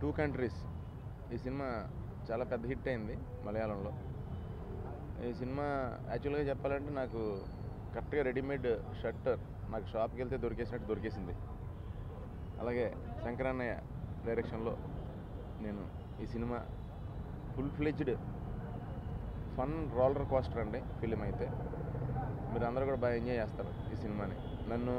two countries ఈ cinema చాలా పెద్ద హిట్ అయింది మలయాళంలో ఈ సినిమా యాక్చువల్గా చెప్పాలంటే నాకు కరెక్ట్గా రెడీమేడ్ షర్ట్ నాకు షాప్కి వెళ్తే దొరికేసినట్టు దొరికేసింది అలాగే శంకరన్నయ్య డైరెక్షన్లో నేను ఈ cinema full fledged fun roller coaster అండి ఫిలిం అయితే మీరు అందరూ కూడా బాగా ఎంజాయ్ చేస్తారు ఈ సినిమాని నన్ను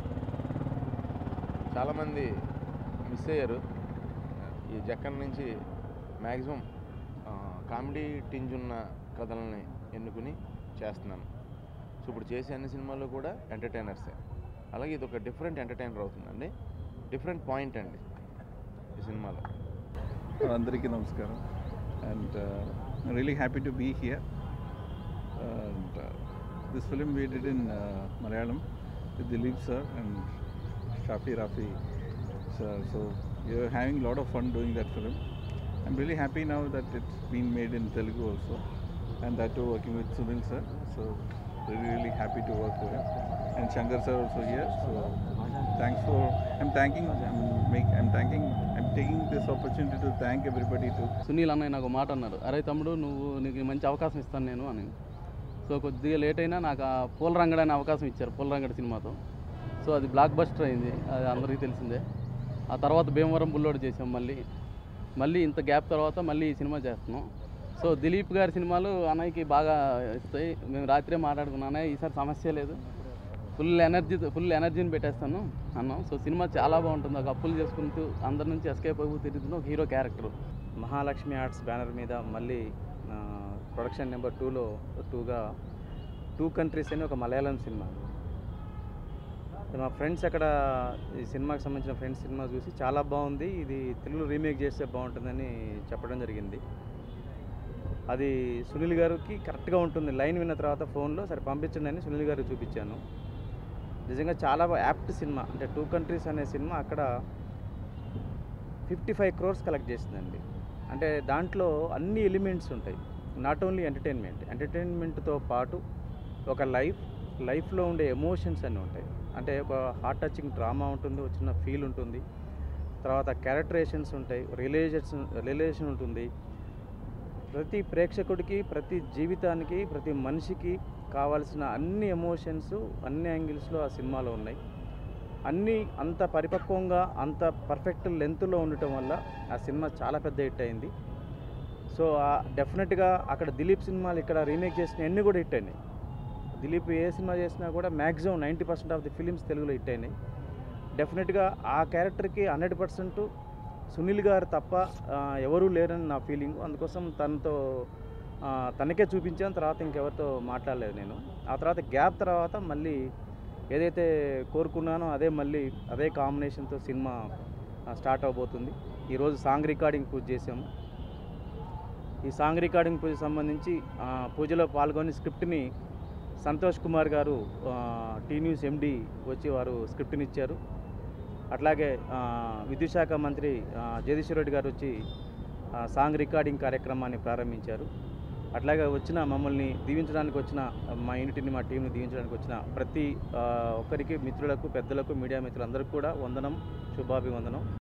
చాలామంది మిస్ అయ్యారు ఈ జక్కన్ నుంచి మ్యాక్సిమం కామెడీ టింజ్ ఉన్న కథలని ఎన్నుకుని చేస్తున్నాను సో ఇప్పుడు చేసే అన్ని సినిమాల్లో కూడా ఎంటర్టైనర్సే అలాగే ఇది ఒక డిఫరెంట్ ఎంటర్టైనర్ అవుతుందండి డిఫరెంట్ పాయింట్ అండి ఈ సినిమాలో అందరికీ నమస్కారం and really happy to be here and this film we did in Malayalam with Dileep sir and Shafi Rafi sir so you are having lot of fun doing that film I'm really happy now that it's been made in Telugu also and that to working with Sunil sir so really happy to work with him and Shankar sir also here so thanks for I'm thanking I'm make I'm thanking I'm taking this opportunity to thank everybody to Sunil అన్నయ్య నాకు మాట అన్నారు అరే తమ్ముడు నువ్వు నీకు మంచి అవకాశం ఇస్తాను నేను అని సో కొద్దిగా లేట్ అయినా నాకు ఆ పూల రంగడి అనే అవకాశం ఇచ్చారు పూల రంగడి సినిమాతో సో అది బ్లాక్ బస్టర్ అయింది అది అందరికీ తెలిసిందే ఆ తర్వాత భీమవరం బుల్లోడు చేసాం మళ్ళీ మళ్ళీ ఇంత గ్యాప్ తర్వాత మళ్ళీ ఈ సినిమా చేస్తున్నాం సో దిలీప్ గారి సినిమాలు అన్నయ్యకి బాగా ఇస్తాయి మేము రాత్రే మాట్లాడుకున్నాం అన్నయ్య ఈసారి సమస్య లేదు ఫుల్ ఎనర్జీ ఫుల్ ఎనర్జీని పెట్టేస్తాను అన్నాం సో సినిమా చాలా బాగుంటుంది ఒక అప్పులు చేసుకుంటూ అందరి నుంచి ఎస్కేప్ అయిపోయి తిరుగుతున్న ఒక hero character Mahalakshmi arts banner మీద మళ్ళీ ఆ, ప్రొడక్షన్ నెంబర్ టూలో టూగా టూ కంట్రీస్ అని ఒక మలయాళం సినిమా మా ఫ్రెండ్స్ అక్కడ ఈ సినిమాకి సంబంధించిన ఫ్రెండ్స్ సినిమా చూసి చాలా బాగుంది ఇది తెలుగులో రీమేక్ చేస్తే బాగుంటుందని చెప్పడం జరిగింది అది సునీల్ గారికి కరెక్ట్గా ఉంటుంది లైన్ విన్న తర్వాత ఫోన్లో సరే పంపించండి అని సునీల్ గారికి చూపించాను నిజంగా చాలా యాప్ట్ సినిమా అంటే టూ కంట్రీస్ అనే సినిమా అక్కడ ఫిఫ్టీ ఫైవ్ క్రోర్స్ కలెక్ట్ చేసిందండి అంటే దాంట్లో అన్ని ఎలిమెంట్స్ ఉంటాయి నాట్ ఓన్లీ ఎంటర్టైన్మెంట్ ఎంటర్టైన్మెంట్తో పాటు ఒక లైఫ్ లైఫ్లో ఉండే ఎమోషన్స్ అన్నీ ఉంటాయి అంటే ఒక హార్ట్ టచింగ్ డ్రామా ఉంటుంది ఒక చిన్న ఫీల్ ఉంటుంది తర్వాత క్యారెక్టరేషన్స్ ఉంటాయి రిలేషన్ రిలేషన్ ఉంటుంది ప్రతి ప్రేక్షకుడికి ప్రతి జీవితానికి ప్రతి మనిషికి కావాల్సిన అన్ని ఎమోషన్స్ అన్ని యాంగిల్స్లో ఆ సినిమాలో ఉన్నాయి అన్నీ అంత పరిపక్వంగా అంత పర్ఫెక్ట్ లెంత్లో ఉండటం వల్ల ఆ సినిమా చాలా పెద్ద హిట్ అయింది సో డెఫినెట్గా అక్కడ దిలీప్ సినిమాలు ఇక్కడ రీమేక్ చేసిన అన్ని కూడా హిట్ అయినాయి దిలీప్ ఏ సినిమా చేసినా కూడా maximum ninety percent of the films తెలుగులో హిట్ అయినాయి డెఫినెట్గా ఆ క్యారెక్టర్కి హండ్రెడ్ పర్సెంట్ సునీల్ గారు తప్ప ఆ, ఎవరూ లేరని నా ఫీలింగ్ అందుకోసం తనతో ఆ, తనకే చూపించాను తర్వాత ఇంకెవరితో మాట్లాడలేదు నేను ఆ తర్వాత గ్యాప్ తర్వాత మళ్ళీ ఏదైతే కోరుకున్నానో అదే మళ్ళీ అదే కాంబినేషన్తో సినిమా ఆ, స్టార్ట్ అవబోతుంది ఈరోజు సాంగ్ రికార్డింగ్ పూజ చేసాము ఈ సాంగ్ రికార్డింగ్ పూజ సంబంధించి ఆ, పూజలో పాల్గొని స్క్రిప్ట్ని సంతోష్ కుమార్ గారు ఆ, టీ న్యూస్ ఎండి వచ్చి వారు స్క్రిప్ట్ని ఇచ్చారు అట్లాగే ఆ, విద్యుత్ శాఖ మంత్రి ఆ, జగదీశ్వర్ రెడ్డి గారు వచ్చి ఆ, సాంగ్ రికార్డింగ్ కార్యక్రమాన్ని ప్రారంభించారు అట్లాగే వచ్చిన మమ్మల్ని దీవించడానికి వచ్చిన మా యూనిట్ని మా టీంని దీవించడానికి వచ్చిన ప్రతి ఆ, ఒక్కరికి మిత్రులకు పెద్దలకు మీడియా మిత్రులందరికీ కూడా వందనం శుభాభివందనం